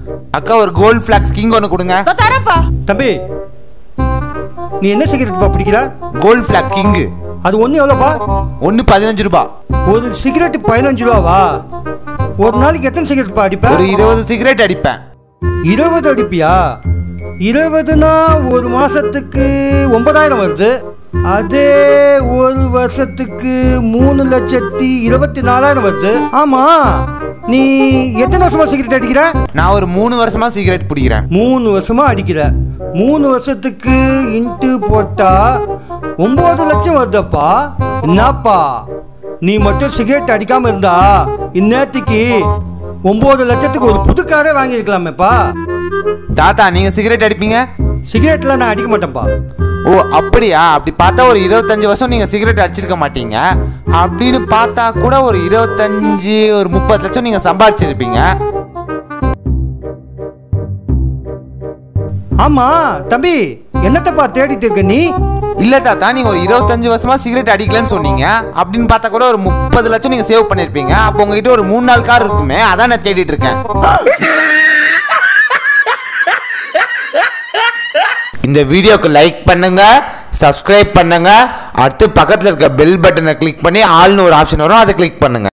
அக்கா ஒரு gold flax king ஒன்று கொடுங்க இதோ தரேன்ப்பா தம்பி நீ என்ன சிகரெட்ப்பா பிடிக்கிற கோல்ட் ஃபிளாக் கிங்கு அது ஒன்று எவ்வளோப்பா ஒன்று பதினஞ்சு ரூபா ஒரு சிகரெட் பதினஞ்சு ரூபாவா ஒரு நாளைக்கு எத்தனை சிகரெட்ப்பா அடிப்ப ஒரு இருபது சிகரெட் அடிப்பேன் இருபது அடிப்பியா இருபதுனா ஒரு மாசத்துக்கு ஒன்பதாயிரம் வருது அதே ஒரு வருஷத்துக்கு மூணு லட்சத்தி இருபத்தி நாலாயிரம் வருது ஆமா நீ எத்தனை வருஷமா சிகரெட் அடிக்கிற நான் ஒரு மூணு வருஷமா சிகரெட் பிடிக்கிறேன் மூணு வருஷமா அடிக்கிற மூணு வருஷத்துக்கு இன்ட்டு போட்டா ஒன்பது லட்சம் வருதப்பா என்னப்பா நீ மட்டும் சிகரெட் அடிக்காம இருந்தா இந்நேரத்துக்கு ஒன்பது லட்சத்துக்கு ஒரு புது காரே வாங்கியிருக்கலாமேப்பா தாத்தா நீங்க சிகரெட் அடிப்பீங்க சிகரெட்லாம் நான் அடிக்க மாட்டேன்ப்பா ஓ அப்படியா அப்படி பார்த்தா ஒரு இருபத்தஞ்சு வருஷம் நீங்க சிகரெட் அடிச்சிருக்க மாட்டீங்க அப்படின்னு பார்த்தா கூட ஒரு இருபத்தஞ்சு ஒரு முப்பது லட்சம் நீங்க சம்பாதிச்சிருப்பீங்க ஆமா தம்பி என்னத்தப்பா தேடிட்டு இருக்க நீ இல்ல தாத்தா நீங்க ஒரு இருபத்தஞ்சு வருஷமா சிகரெட் அடிக்கலன்னு சொன்னீங்க அப்படின்னு பார்த்தா கூட ஒரு முப்பது லட்சம் நீங்க சேவ் பண்ணிருப்பீங்க அப்போ உங்ககிட்ட ஒரு மூணு நாள் கார் இருக்குமே அதான் நான் தேடிட்டு இருக்கேன் இந்த வீடியோக்கு லைக் பண்ணுங்க சப்ஸ்கிரைப் பண்ணுங்க அடுத்து பக்கத்தில் இருக்க பெல் பட்டனை கிளிக் பண்ணி ஆல்னு ஒரு ஆப்ஷன் வரும் அதை கிளிக் பண்ணுங்க